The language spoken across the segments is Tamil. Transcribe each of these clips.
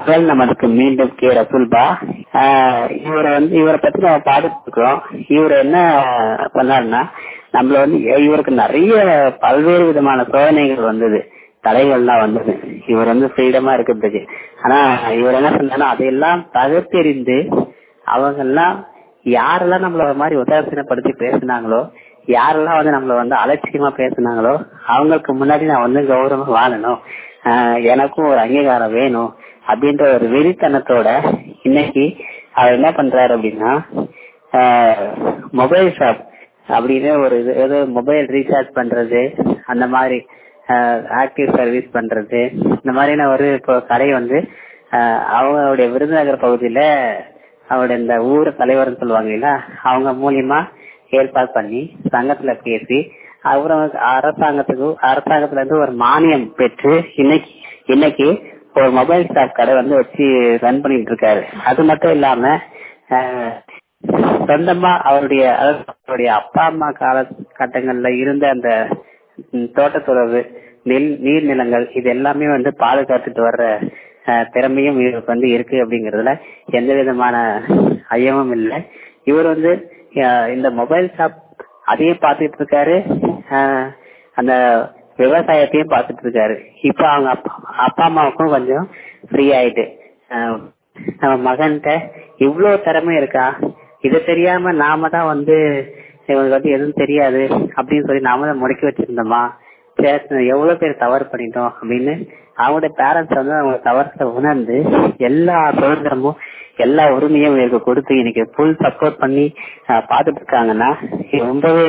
முதல் நமக்கு மீண்டும் கே ரசூல்பா ஆஹ் இவரை வந்து இவரை பத்தி நம்ம பாத்துட்டு இருக்கிறோம் இவர் என்ன பண்ணாருன்னா நம்மள வந்து இவருக்கு நிறைய பல்வேறு விதமான சோதனைகள் வந்தது தடைகள்லாம் வந்தது இவர் வந்து ஃப்ரீடமா இருக்கிறதுக்கு ஆனா இவர் என்ன சொன்னா அதையெல்லாம் தகர்த்தெறிந்து அவங்க எல்லாம் யாரெல்லாம் நம்மள ஒரு மாதிரி உதாசீனப்படுத்தி பேசினாங்களோ யாரெல்லாம் வந்து நம்மள வந்து அலட்சியமா பேசினாங்களோ அவங்களுக்கு முன்னாடி நான் வந்து கௌரவமா வாழணும் ஆஹ் எனக்கும் ஒரு அங்கீகாரம் வேணும் அப்படின்ற ஒரு வெறித்தனத்தோட இன்னைக்கு அவர் என்ன பண்றாரு அப்படின்னா மொபைல் ஷாப் அப்படின்னு ஒரு இது ஏதோ மொபைல் ரீசார்ஜ் பண்றது அந்த மாதிரி ஆக்டிவ் சர்வீஸ் பண்றது இந்த மாதிரியான ஒரு இப்போ கடை வந்து ஆஹ் அவங்களுடைய விருதுநகர் பகுதியில அவருடைய இந்த ஊர் தலைவர்னு சொல்லுவாங்க இல்ல அவங்க மூலியமா ஏற்பாடு பண்ணி சங்கத்துல பேசி அப்புறம் அரசாங்கத்துக்கு அரசாங்கத்துல இருந்து ஒரு மானியம் பெற்று இன்னைக்கு இன்னைக்கு ஒரு மொபைல் ஷாப் கடை வந்து வச்சு ரன் பண்ணிட்டு இருக்காரு அது மட்டும் இல்லாம ஆஹ் சொந்தமா அவருடைய அதாவது அவருடைய அப்பா அம்மா காலகட்டங்கள்ல இருந்த அந்த ம், தோட்டத்துறவு நெல் நீர்நிலங்கள் இது எல்லாமே வந்து பாதுகாத்துட்டு வர்ற அஹ், திறமையும் இவருக்கு வந்து இருக்கு அப்படிங்கறதுல எந்த விதமான ஐயமும் இல்லை இவர் வந்து அஹ், இந்த மொபைல் ஷாப் அதையும் பார்த்துட்டு இருக்காரு அஹ், அந்த விவசாயத்தையும் பார்த்துட்டு இருக்காரு இப்ப அவங்க அப்பா அப்பா அம்மாவுக்கும் கொஞ்சம் ஃப்ரீ ஆயிட்டு அஹ், நம்ம மகன்கிட்ட இவ்வளவு திறமை இருக்கா இது தெரியாம நாம தான் வந்து இவங்களுக்கு வந்து எதுவும் தெரியாது அப்படின்னு சொல்லி நாம தான் முடக்கி வச்சிருந்தோமா பேச எவ்வளவு பேர் தவறு பண்ணிட்டோம் அப்படின்னு அவங்களுடைய பேரண்ட்ஸ் வந்து அவங்க தவறத்தை உணர்ந்து எல்லா சுதந்திரமும் எல்லா உரிமையும் இவருக்கு கொடுத்து இன்னைக்கு ஃபுல் சப்போர்ட் பண்ணி அஹ், பார்த்துட்டு இருக்காங்கன்னா இது ரொம்பவே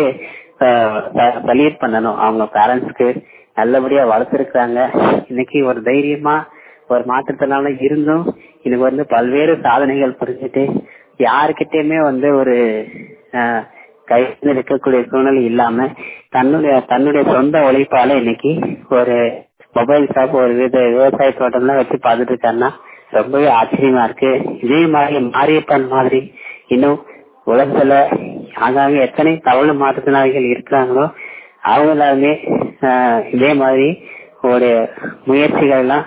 சல்யூட் பண்ணணும் அவங்க பேரண்ட்ஸ்க்கு நல்லபடியா வளர்த்துருக்காங்க இன்னைக்கு ஒரு தைரியமா ஒரு மாற்றுத்திறனால இருந்தும் இதுக்கு வந்து பல்வேறு சாதனைகள் புரிஞ்சுட்டு யாருக்கிட்டயுமே வந்து ஒரு அஹ், கையில் இருக்கக்கூடிய சூழ்நிலை இல்லாம தன்னுடைய தன்னுடைய சொந்த உழைப்பால இன்னைக்கு ஒரு மொபைல் ஷாப் ஒரு வித விவசாய தோட்டம்லாம் வச்சு பார்த்துட்டு இருக்காருன்னா ரொம்பவே ஆச்சரியமா இருக்கு இதே மாதிரி மாரியப்பன் மாதிரி இன்னும் உலகத்துல ஆங்காங்க எத்தனை தவள மாற்றுத்திறனாளிகள் இருக்கிறாங்களோ அவங்க எல்லாருமே ஆஹ், இதே மாதிரி ஒரு முயற்சிகள் எல்லாம்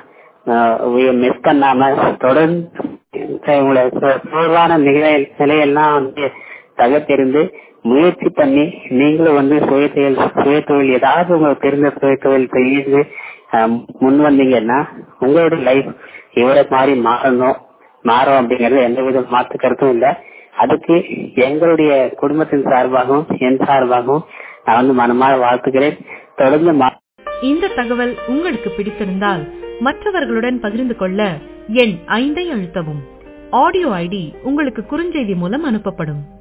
மிஸ் பண்ணாம தொடர்ந்து உங்களை சோ- சோர்வான நிலை நிலையெல்லாம் வந்து தகர்த்தெறிந்து முயற்சி பண்ணி நீங்களும் வந்து சுயதொழில் சுயதொழில் ஏதாவது உங்களுக்கு தெரிந்த சுயதொழில் செய்து ஆஹ், முன் வந்தீங்கன்னா உங்களோட லைஃப் இவரை மாதிரி மாறணும் மாறும் அப்படிங்கறது எந்த வித மாற்று கருத்தும் இல்ல அதுக்கு எங்களுடைய குடும்பத்தின் சார்பாகவும் என் சார்பாகவும் நான் வந்து மனமாற வாழ்த்துக்கிறேன் தொடர்ந்து மா- இந்த தகவல் உங்களுக்கு பிடித்திருந்தால் மற்றவர்களுடன் பகிர்ந்து கொள்ள எண் ஐந்தை அழுத்தவும் ஆடியோ ஐடி உங்களுக்கு குறுஞ்செய்தி மூலம் அனுப்பப்படும்